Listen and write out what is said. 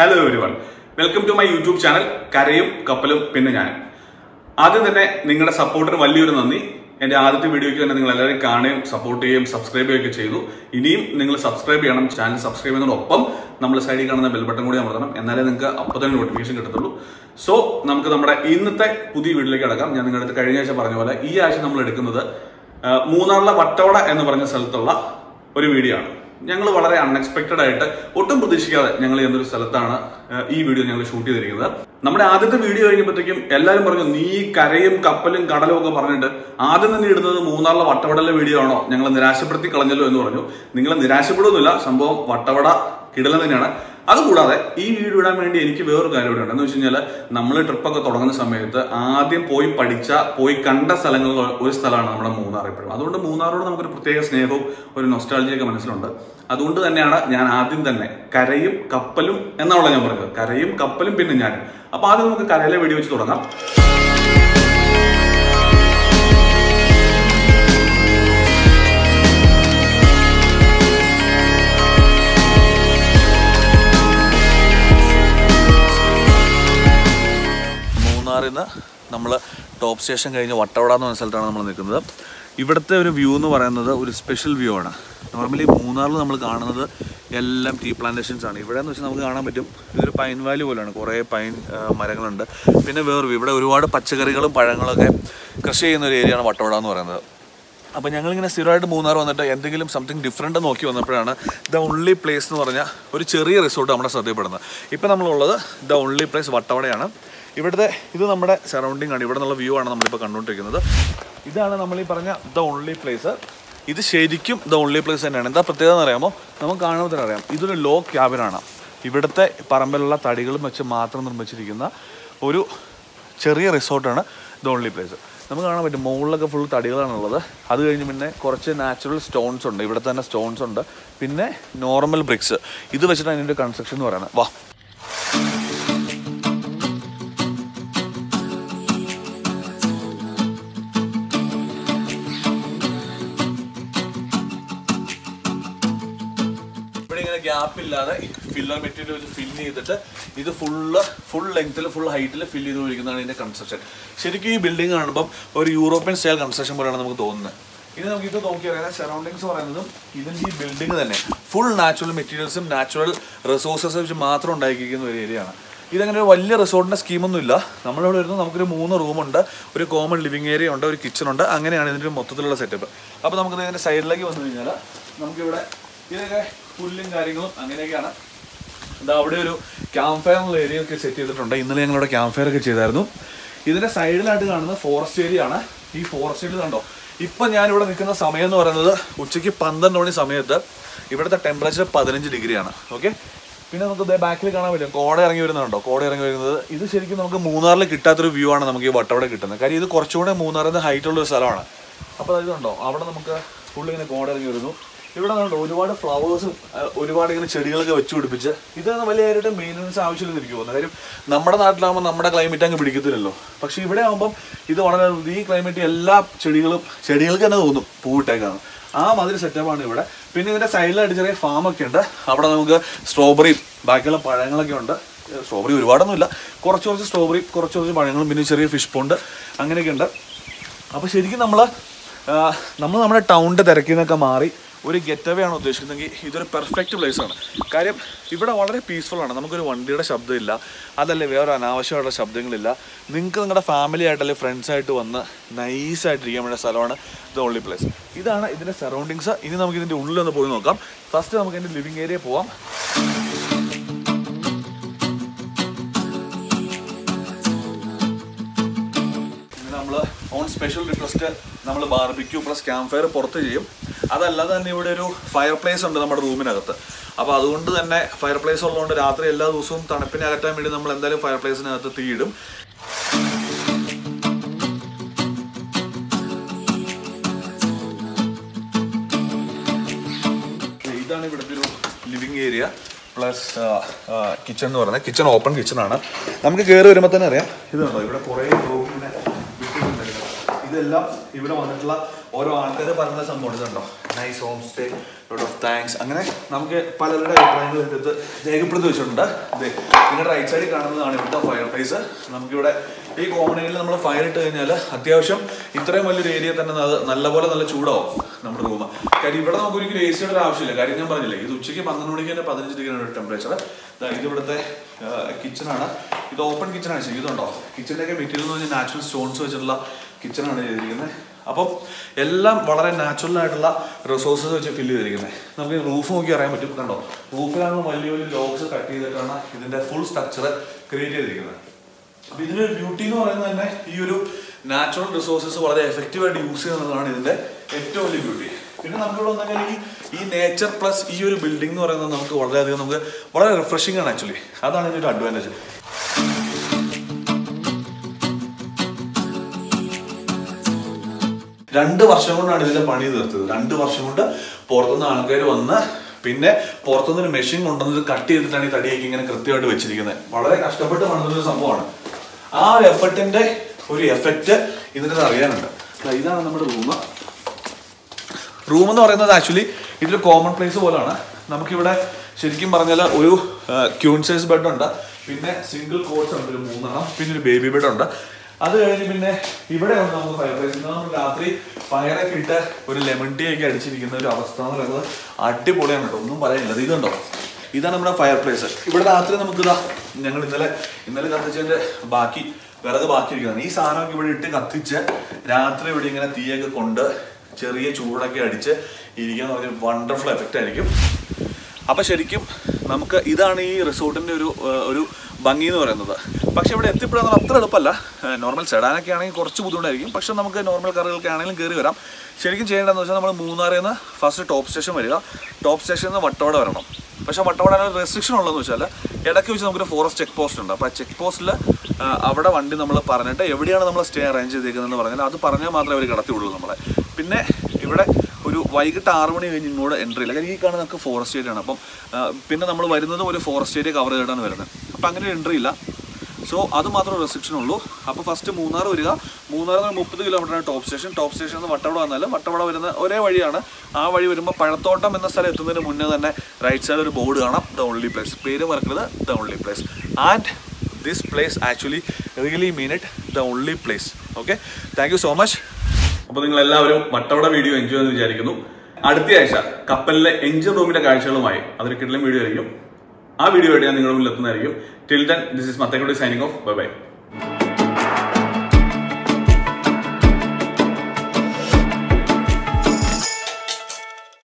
hello everyone welcome to my YouTube channel കരയും കപ്പലും പിന്നെ ഞാനും ആദ്യം തന്നെ നിങ്ങളുടെ സപ്പോർട്ടിന് വലിയൊരു നന്ദി എന്റെ ആദ്യത്തെ വീഡിയോയ്ക്ക് തന്നെ നിങ്ങൾ എല്ലാവരും കാണുകയും സപ്പോർട്ട് ചെയ്യുകയും സബ്സ്ക്രൈബ് ചെയ്യുകയൊക്കെ ചെയ്തു ഇനിയും നിങ്ങൾ സബ്സ്ക്രൈബ് ചെയ്യണം ചാനൽ സബ്സ്ക്രൈബ് ചെയ്യുന്നതോടൊപ്പം നമ്മൾ സൈഡിൽ കാണുന്ന ബെൽ ബട്ടൺ കൂടി അമർത്തണം എന്നാലേ നിങ്ങൾക്ക് അപ്പോൾ തന്നെ നോട്ടിഫിക്കേഷൻ കിട്ടത്തുള്ളൂ സോ നമുക്ക് നമ്മുടെ ഇന്നത്തെ പുതിയ വീഡിയോയിലേക്ക് കടക്കാം ഞാൻ നിങ്ങളുടെ അടുത്ത് കഴിഞ്ഞ ആഴ്ച പറഞ്ഞ പോലെ ഈ ആഴ്ച നമ്മൾ എടുക്കുന്നത് ആ, മൂന്നാറിലെ വട്ടവട എന്ന് പറഞ്ഞ സ്ഥലത്തുള്ള ഒരു വീഡിയോ ആണ് ഞങ്ങൾ വളരെ അൺഎക്സ്പെക്ടഡ് ആയിട്ട് ഒട്ടും പ്രതീക്ഷിക്കാതെ ഞങ്ങൾ എന്നൊരു സ്ഥലത്താണ് ആ, ഈ വീഡിയോ ഞങ്ങൾ ഷൂട്ട് ചെയ്തിരിക്കുന്നത് നമ്മുടെ ആദ്യത്തെ വീഡിയോ കഴിഞ്ഞപ്പോഴത്തേക്കും എല്ലാവരും പറഞ്ഞു നീ കരയും കപ്പലും കടലും ഒക്കെ പറഞ്ഞിട്ട് ആദ്യം തന്നെ ഇടുന്നത് മൂന്നാറിലെ വട്ടവടയിലെ വീഡിയോ ആണോ ഞങ്ങൾ നിരാശപ്പെടുത്തി കളഞ്ഞല്ലോ എന്ന് പറഞ്ഞു നിങ്ങൾ നിരാശപ്പെടുന്നില്ല സംഭവം വട്ടവട കിടലം തന്നെയാണ് അതുകൂടാതെ ഈ വീഡിയോ ഇടാൻ വേണ്ടി എനിക്ക് വേറൊരു കാര്യം ഇവിടെ ഉണ്ട് എന്ന് വെച്ച് കഴിഞ്ഞാൽ നമ്മൾ ട്രിപ്പൊക്കെ തുടങ്ങുന്ന സമയത്ത് ആദ്യം പോയി പഠിച്ച പോയി കണ്ട സ്ഥലങ്ങളിൽ ഒരു സ്ഥലമാണ് നമ്മുടെ മൂന്നാർ ഇപ്പോഴും അതുകൊണ്ട് മൂന്നാറോട് നമുക്കൊരു പ്രത്യേക സ്നേഹവും ഒരു നൊസ്റ്റാളജിയൊക്കെ മനസ്സിലുണ്ട് അതുകൊണ്ട് തന്നെയാണ് ഞാൻ ആദ്യം തന്നെ കരയും കപ്പലും എന്നാണല്ലോ ഞാൻ പറഞ്ഞത് കരയും കപ്പലും പിന്നെ ഞാനും അപ്പൊ ആദ്യം നമുക്ക് കരയിലെ വീഡിയോ വെച്ച് തുടങ്ങാം മൂന്നാറിൽ നിന്ന് നമ്മൾ ടോപ്പ് സ്റ്റേഷൻ കഴിഞ്ഞ് വട്ടവട എന്ന് പറഞ്ഞ സ്ഥലത്താണ് നമ്മൾ നിൽക്കുന്നത് ഇവിടുത്തെ ഒരു വ്യൂ എന്ന് പറയുന്നത് ഒരു സ്പെഷ്യൽ വ്യൂ ആണ് നോർമലി മൂന്നാറിൽ നമ്മൾ കാണുന്നത് എല്ലാം ടീ പ്ലാന്റേഷൻസ് ആണ് ഇവിടെ എന്ന് വെച്ചാൽ നമുക്ക് കാണാൻ പറ്റും ഇതൊരു പൈൻ വാലി പോലെയാണ് കുറേ പൈൻ ആ, മരങ്ങളുണ്ട് പിന്നെ വേറൊരു ഇവിടെ ഒരുപാട് പച്ചക്കറികളും പഴങ്ങളൊക്കെ കൃഷി ചെയ്യുന്ന ഒരു ഏരിയയാണ് വട്ടവട എന്ന് പറയുന്നത് അപ്പോൾ ഞങ്ങളിങ്ങനെ സ്ഥിരമായിട്ട് മൂന്നാർ വന്നിട്ട് എന്തെങ്കിലും സംതിങ് ഡിഫറെൻ്റ് നോക്കി വന്നപ്പോഴാണ് ദ ഓൺലി പ്ലേസ് എന്ന് പറഞ്ഞാൽ ഒരു ചെറിയ റിസോർട്ട് നമ്മുടെ ശ്രദ്ധയിൽപ്പെടുന്നത് ഇപ്പോൾ നമ്മളുള്ളത് ദ ഓൺലി പ്ലേസ് വട്ടവടയാണ് ഇവിടുത്തെ ഇത് നമ്മുടെ സറൗണ്ടിങ് ആണ് ഇവിടെ നിന്നുള്ള വ്യൂ ആണ് നമ്മളിപ്പോൾ കണ്ടുകൊണ്ടിരിക്കുന്നത് ഇതാണ് നമ്മൾ ഈ പറഞ്ഞ ദ ഓൺലി പ്ലേസ് ഇത് ശരിക്കും ദ ഓൺലി പ്ലേസ് തന്നെയാണ് എന്താ പ്രത്യേകത എന്ന് അറിയാമോ നമുക്ക് കാണുമ്പോൾ തന്നെ അറിയാം ഇതൊരു ലോ ക്യാബിനാണ് ഇവിടുത്തെ പറമ്പിലുള്ള തടികളും വെച്ച് മാത്രം നിർമ്മിച്ചിരിക്കുന്ന ഒരു ചെറിയ റിസോർട്ടാണ് ദ ഓൺലി പ്ലേസ് നമുക്ക് കാണാൻ പറ്റും മുകളിലൊക്കെ ഫുൾ തടികളാണുള്ളത് അത് കഴിഞ്ഞ് പിന്നെ കുറച്ച് നാച്ചുറൽ സ്റ്റോൺസ് ഉണ്ട് ഇവിടെ തന്നെ സ്റ്റോൺസ് ഉണ്ട് പിന്നെ നോർമൽ ബ്രിക്സ് ഇത് വെച്ചിട്ടാണ് അതിൻ്റെ കൺസ്ട്രക്ഷൻ എന്ന് പറയുന്നത് വാ ഇവിടെ ഇങ്ങനെ ഗ്യാപ്പ് ഇല്ലാതെ ഫില്ലർ മെറ്റീരിയൽ വെച്ച് ഫില്ല് ചെയ്തിട്ട് ഇത് ഫുള്ള് ഫുൾ ലെങ്ത്തിൽ ഫുൾ ഹൈറ്റിൽ ഫില്ല് ചെയ്ത് പോയിരിക്കുന്നതാണ് ഇതിന്റെ കൺസ്ട്രക്ഷൻ ശരിക്കും ഈ ബിൽഡിംഗ് കാണുമ്പോൾ ഒരു യൂറോപ്യൻ സ്റ്റൈൽ കൺസ്ട്രക്ഷൻ പോലെയാണ് നമുക്ക് തോന്നുന്നത് ഇനി നമുക്ക് ഇത് നോക്കിയാൽ സറൗണ്ടിങ്സ് പറയുന്നതും ഇതിന്റെ ഈ ബിൽഡിംഗ് തന്നെ ഫുൾ നാച്ചുറൽ മെറ്റീരിയൽസും നാച്ചുറൽ റിസോഴ്സസ് വെച്ച് മാത്രം ഉണ്ടാക്കിയിരിക്കുന്ന ഒരു ഏരിയ ആണ് ഇതങ്ങനെ ഒരു വലിയ റിസോർട്ടിന്റെ സ്കീമൊന്നും ഇല്ല നമ്മളിവിടെ വരുന്നത് നമുക്കൊരു മൂന്ന് റൂമുണ്ട് ഒരു കോമൺ ലിവിങ് ഏരിയ ഉണ്ട് ഒരു കിച്ചൺ ഉണ്ട് അങ്ങനെയാണ് ഇതിന്റെ ഒരു മൊത്തത്തിലുള്ള സെറ്റപ്പ് അപ്പോൾ നമുക്ക് ഇതിന്റെ സൈഡിലേക്ക് വന്നു കഴിഞ്ഞാൽ നമുക്കിവിടെ ഇതൊക്കെ പുല്ലും കാര്യങ്ങളും അങ്ങനെയൊക്കെയാണ് എന്താ അവിടെ ഒരു ക്യാമ്പ് ഫയർ എന്നുള്ള ഏരിയ ഒക്കെ സെറ്റ് ചെയ്തിട്ടുണ്ട് ഇന്നലെ ഞങ്ങളിവിടെ ക്യാമ്പ് ഫയർ ഒക്കെ ചെയ്തായിരുന്നു ഇതിന്റെ സൈഡിലായിട്ട് കാണുന്നത് ഫോറസ്റ്റ് ഏരിയ ആണ് ഈ ഫോറസ്റ്റ് ഏരിയ കണ്ടോ ഇപ്പൊ ഞാൻ ഇവിടെ നിൽക്കുന്ന സമയം എന്ന് പറയുന്നത് ഉച്ചയ്ക്ക് പന്ത്രണ്ട് മണി സമയത്ത് ഇവിടുത്തെ ടെമ്പറേച്ചർ പതിനഞ്ച് ഡിഗ്രിയാണ് ഓക്കെ പിന്നെ നമുക്ക് ദേ ബാക്കിൽ കാണാൻ പറ്റും കോട ഇറങ്ങി വരുന്നുണ്ടോ കോട ഇറങ്ങി വരുന്നത് ഇത് ശരിക്കും നമുക്ക് മൂന്നാറിൽ കിട്ടാത്തൊരു വ്യൂ ആണ് നമുക്ക് ഈ വട്ടവടെ കിട്ടുന്നത് കാര്യം ഇത് കുറച്ചുകൂടെ മൂന്നാറിൽ നിന്ന് ഹൈറ്റ് ഉള്ള ഒരു സ്ഥലമാണ് അപ്പോൾ അത് കണ്ടോ അവിടെ നമുക്ക് ഫുള്ള് ഇങ്ങനെ കോട ഇറങ്ങി വരുന്നു ഇവിടെ കണ്ടോ ഒരുപാട് ഫ്ലവേഴ്സും ഒരുപാട് ഇങ്ങനെ ചെടികളൊക്കെ വെച്ച് പിടിപ്പിച്ച് ഇത് വലിയ കാര്യമായിട്ട് മെയിൻ്റനൻസ് ആവശ്യമില്ലെന്ന് എനിക്ക് തോന്നുന്നു കാര്യം നമ്മുടെ നാട്ടിലാകുമ്പോൾ നമ്മുടെ ക്ലൈമറ്റ് അങ്ങ് പിടിക്കത്തില്ലല്ലോ പക്ഷേ ഇവിടെ ആകുമ്പം ഇത് വളരെ ഈ ക്ലൈമറ്റ് എല്ലാ ചെടികളും ചെടികൾക്ക് തന്നെ തോന്നും പൂവിട്ടേക്കാണ് ആ മാതിരി സെറ്റപ്പാണ് ഇവിടെ പിന്നെ ഇതിന്റെ സൈഡിലായിട്ട് ചെറിയ ഫാമൊക്കെ ഉണ്ട് അവിടെ നമുക്ക് സ്ട്രോബെറിയും ബാക്കിയുള്ള പഴങ്ങളൊക്കെ ഉണ്ട് സ്ട്രോബെറി ഒരുപാടൊന്നുമില്ല കുറച്ച് കുറച്ച് സ്ട്രോബെറി കുറച്ച് കുറച്ച് പഴങ്ങളും പിന്നെ ചെറിയ ഫിഷ് പോണ്ട് അങ്ങനെയൊക്കെ ഉണ്ട് അപ്പോൾ ശരിക്കും നമ്മൾ നമ്മൾ നമ്മുടെ ടൗണിൻ്റെ തിരക്കിൽ നിന്നൊക്കെ മാറി ഒരു ഗെറ്റ് അവേ ആണ് ഉദ്ദേശിക്കുന്നതെങ്കിൽ ഇതൊരു പെർഫെക്റ്റ് പ്ലേസ് ആണ് കാര്യം ഇവിടെ വളരെ പീസ്ഫുൾ ആണ് നമുക്കൊരു വണ്ടിയുടെ ശബ്ദമില്ല അതല്ലേ വേറെ അനാവശ്യമായിട്ടുള്ള ശബ്ദങ്ങളില്ല നിങ്ങൾക്ക് നിങ്ങളുടെ ഫാമിലി ആയിട്ട് അല്ലെങ്കിൽ ഫ്രണ്ട്സ് ആയിട്ട് വന്ന് നൈസായിട്ട് ഇരിക്കാൻ വേണ്ട സ്ഥലമാണ് ദ ഓൺലി പ്ലേസ് ഇതാണ് ഇതിൻ്റെ സറൗണ്ടിങ്സ് ഇനി നമുക്ക് ഇതിൻ്റെ ഉള്ളിലൊന്ന് പോയി നോക്കാം ഫസ്റ്റ് നമുക്ക് ഇതിൻ്റെ ലിവിങ് ഏരിയ പോവാം ഇങ്ങനെ നമ്മൾ ഓൺ സ്പെഷ്യൽ റിക്വസ്റ്റ് നമ്മൾ ബാർബിക്യൂ പ്ലസ് ക്യാമ്പ് ഫയർ പുറത്ത് ചെയ്യും അതല്ലാതെ തന്നെ ഇവിടെ ഒരു ഫയർ പ്ലേസ് ഉണ്ട് നമ്മുടെ റൂമിനകത്ത് അപ്പോൾ അതുകൊണ്ട് തന്നെ ഫയർ പ്ലേസ് ഉള്ളതുകൊണ്ട് രാത്രി എല്ലാ ദിവസവും തണുപ്പിനെ അകറ്റാൻ വേണ്ടി നമ്മൾ എന്തായാലും ഫയർ പ്ലേസിനകത്ത് തീയിടും ഇതാണ് ഇവിടുത്തെ ഒരു ലിവിങ് ഏരിയ പ്ലസ് കിച്ചൺ എന്ന് പറയുന്നത് കിച്ചൺ ഓപ്പൺ കിച്ചൺ ആണ് നമുക്ക് കയറി വരുമ്പോൾ തന്നെ അറിയാം ഇത് കണ്ടോ ഇവിടെ കുറേ റൂമിനെ വിട്ടിട്ടുണ്ടായിരുന്നു ഇതെല്ലാം ഇവിടെ വന്നിട്ടുള്ള ഓരോ ആൾക്കാർ പറയുന്ന സംഭവം ഇതുണ്ടോ nice home stay lot of thanks അങ്ങനെ നമുക്ക് പലരുടെ അഭിപ്രായങ്ങൾ ഇതിനകത്ത് രേഖപ്പെടുത്തി വെച്ചിട്ടുണ്ട് അതെ നിങ്ങളുടെ റൈറ്റ് സൈഡിൽ കാണുന്നതാണ് ഇവിടുത്തെ ഫയർ പ്ലേസ് നമുക്കിവിടെ ഈ കോമൺ ഏരിയയിൽ നമ്മൾ ഫയർ ഇട്ട് കഴിഞ്ഞാൽ അത്യാവശ്യം ഇത്രയും വലിയൊരു ഏരിയ തന്നെ അത് നല്ലപോലെ നല്ല ചൂടാവും നമ്മുടെ റൂം കാര്യം ഇവിടെ നമുക്ക് ഒരിക്കലും എ സിയുടെ ഒരു ആവശ്യമില്ല കാര്യം ഞാൻ പറഞ്ഞില്ലേ ഇത് ഉച്ചയ്ക്ക് പന്ത്രണ്ട് മണിക്ക് തന്നെ പതിനഞ്ച് ഡിഗ്രിയാണ് ടെമ്പറേച്ചർ ഇത് ഇവിടുത്തെ കിച്ചണാണ് ഇത് ഓപ്പൺ കിച്ചണാണ് ശരി ഇതുണ്ടോ കിച്ചണിലേക്ക് മെറ്റീരിയൽ എന്ന് പറഞ്ഞാൽ നാച്ചുറൽ സ്റ്റോൺസ് വെച്ചിട്ടുള്ള കിച്ചണാണ് ചെയ്തിരിക്കുന്നത് അപ്പം എല്ലാം വളരെ നാച്ചുറൽ ആയിട്ടുള്ള റിസോഴ്സസ് വെച്ച് ഫില്ല് ചെയ്തിരിക്കുന്നത് നമുക്ക് റൂഫ് നോക്കി അറിയാൻ പറ്റും കണ്ടോ റൂഫിലാണ് വലിയ വലിയ ലോക്സ് കട്ട് ചെയ്തിട്ടാണ് ഇതിന്റെ ഫുൾ സ്ട്രക്ചർ ക്രിയേറ്റ് ചെയ്തിരിക്കുന്നത് അപ്പൊ ഇതിനൊരു ബ്യൂട്ടി എന്ന് പറയുന്നത് തന്നെ ഈ ഒരു നാച്ചുറൽ റിസോഴ്സസ് വളരെ എഫക്റ്റീവ് ആയിട്ട് യൂസ് ചെയ്യുന്നതാണ് ഇതിന്റെ ഏറ്റവും വലിയ ബ്യൂട്ടി പിന്നെ നമുക്കിവിടെ വന്നാൽ ഈ ഈ നേച്ചർ പ്ലസ് ഈ ഒരു ബിൽഡിംഗ് എന്ന് പറയുന്നത് നമുക്ക് വളരെയധികം നമുക്ക് വളരെ റിഫ്രഷിംഗ് ആണ് ആക്ച്വലി അതാണ് ഇതിന്റെ ഒരു അഡ്വാൻറ്റേജ് രണ്ട് വർഷം കൊണ്ടാണ് ഇതിന്റെ പണി തീർത്തത് രണ്ട് വർഷം കൊണ്ട് പുറത്തുനിന്ന് ആൾക്കാർ വന്ന് പിന്നെ പുറത്തുനിന്ന് ഒരു മെഷീൻ കൊണ്ടുവന്നത് കട്ട് ചെയ്തിട്ടാണ് ഈ തടിയൊക്കെ ഇങ്ങനെ കൃത്യമായിട്ട് വെച്ചിരിക്കുന്നത് വളരെ കഷ്ടപ്പെട്ട് പണിതൊരു സംഭവമാണ് ആ ഒരു എഫർട്ടിന്റെ ഒരു എഫക്റ്റ് ഇതിനകത്ത് അറിയാനുണ്ട് ദാ ഇതാണ് നമ്മുടെ റൂം റൂം എന്ന് പറയുന്നത് ആക്ച്വലി ഇതൊരു കോമൺ പ്ലേസ് പോലാണ് നമുക്കിവിടെ ശരിക്കും പറഞ്ഞാൽ ഒരു ക്യൂൺ സൈസ് ബെഡ് ഉണ്ട് പിന്നെ സിംഗിൾ കോട്ട്സ് ഉണ്ട് ഒരു മൂന്നെണ്ണം പിന്നെ ഒരു ബേബി ബെഡ് ഉണ്ട് അത് കഴിഞ്ഞ് പിന്നെ ഇവിടെ ഉണ്ട് നമുക്ക് ഫയർ പ്ലേസ് നമ്മൾ രാത്രി ഫയറൊക്കെ ഇട്ട് ഒരു ലെമൺ ടീ ഒക്കെ അടിച്ചിരിക്കുന്ന ഒരു അവസ്ഥ എന്ന് പറയുന്നത് അടിപൊളിയാണ് കേട്ടോ ഒന്നും പറയാനില്ല ഇത് ഇതുണ്ടോ ഇതാണ് നമ്മുടെ ഫയർ പ്ലേസ് ഇവിടെ രാത്രി നമുക്ക് ഇതാ ഞങ്ങൾ ഇന്നലെ ഇന്നലെ കത്തിച്ചതിന്റെ ബാക്കി വിറക് ബാക്കി ഇരിക്കുന്നതാണ് ഈ സാധനമൊക്കെ ഇവിടെ ഇട്ട് കത്തിച്ച് രാത്രി ഇവിടെ ഇങ്ങനെ തീയൊക്കെ കൊണ്ട് ചെറിയ ചൂടൊക്കെ അടിച്ച് ഇരിക്കാൻ പറഞ്ഞ വണ്ടർഫുൾ എഫക്റ്റ് ആയിരിക്കും അപ്പം ശരിക്കും നമുക്ക് ഇതാണ് ഈ റിസോർട്ടിൻ്റെ ഒരു ഏഹ്, ഒരു ഭംഗി എന്ന് പറയുന്നത് പക്ഷേ ഇവിടെ എത്തിപ്പെടാൻ അത്ര എളുപ്പമല്ല നോർമൽ സെഡാനൊക്കെ ആണെങ്കിൽ കുറച്ച് ബുദ്ധിമുട്ടായിരിക്കും പക്ഷേ നമുക്ക് നോർമൽ കാറുകൾക്ക് ആണെങ്കിലും കയറി വരാം ശരിക്കും ചെയ്യേണ്ടതെന്ന് വെച്ചാൽ നമ്മൾ മൂന്നാറിൽ നിന്ന് ഫസ്റ്റ് ടോപ്പ് സ്റ്റേഷൻ വരിക ടോപ്പ് സ്റ്റേഷനിൽ നിന്ന് വട്ടവട വരണം പക്ഷേ വട്ടവട റെസ്ട്രിക്ഷൻ ഉള്ളതെന്ന് വെച്ചാൽ ഇടയ്ക്ക് വെച്ച് നമുക്കൊരു ഫോറസ്റ്റ് ചെക്ക് പോസ്റ്റ് ഉണ്ട് അപ്പോൾ ആ ചെക്ക് പോസ്റ്റിൽ അവിടെ വണ്ടി നമ്മൾ പറഞ്ഞിട്ട് എവിടെയാണ് നമ്മൾ സ്റ്റേ അറേഞ്ച് ചെയ്തേക്കുന്നതെന്ന് പറഞ്ഞാൽ അത് പറഞ്ഞാൽ മാത്രമേ അവർ കടത്തിയുള്ളൂ നമ്മളെ പിന്നെ ഇവിടെ ഒരു വൈകിട്ട് ആറ് മണി കഴിഞ്ഞ് ഇങ്ങോട്ട് എൻട്രി ഇല്ല കാര്യം ഈ കാണുന്ന നമുക്ക് ഫോറസ്റ്റ് ഏരിയ ആണ് അപ്പം ആ, പിന്നെ നമ്മൾ വരുന്നതും ഒരു ഫോറസ്റ്റ് ഏരിയ കവർ ചെയ്തിട്ടാണ് വരുന്നത് അപ്പം അങ്ങനെ എൻട്രി ഇല്ല സോ അത് മാത്രമേ റെസ്ട്രിക്ഷൻ ഉള്ളൂ അപ്പോൾ ഫസ്റ്റ് മൂന്നാർ വരിക മൂന്നാർ നിന്ന് മുപ്പത് കിലോമീറ്ററാണ് ടോപ്പ് സ്റ്റേഷൻ ടോപ്പ് സ്റ്റേഷനിൽ നിന്ന് വട്ടവട വന്നാൽ വട്ടവട വരുന്ന ഒരേ വഴിയാണ് ആ വഴി വരുമ്പോൾ പഴത്തോട്ടം എന്ന സ്ഥലം എത്തുന്നതിന് മുന്നേ തന്നെ റൈറ്റ് സൈഡിൽ ഒരു ബോർഡ് കാണാം ദ ഓൺലി പ്ലേസ് പേര് മറക്കരുത് the only place and this place actually really mean it the only place okay thank you so much അപ്പൊ നിങ്ങൾ എല്ലാവരും വട്ടവട വീഡിയോ എൻജോയ് എന്ന് വിചാരിക്കുന്നു അടുത്ത ആഴ്ച കപ്പലിലെ എഞ്ചിൻ റൂമിന്റെ കാഴ്ചകളുമായി അതൊരു കിടലം വീഡിയോ ആയിരിക്കും ആ വീഡിയോ ആയിട്ട് ഞാൻ നിങ്ങളുടെ മുന്നിൽ എത്തുന്നതായിരിക്കും till then this is Mathekutty signing off bye by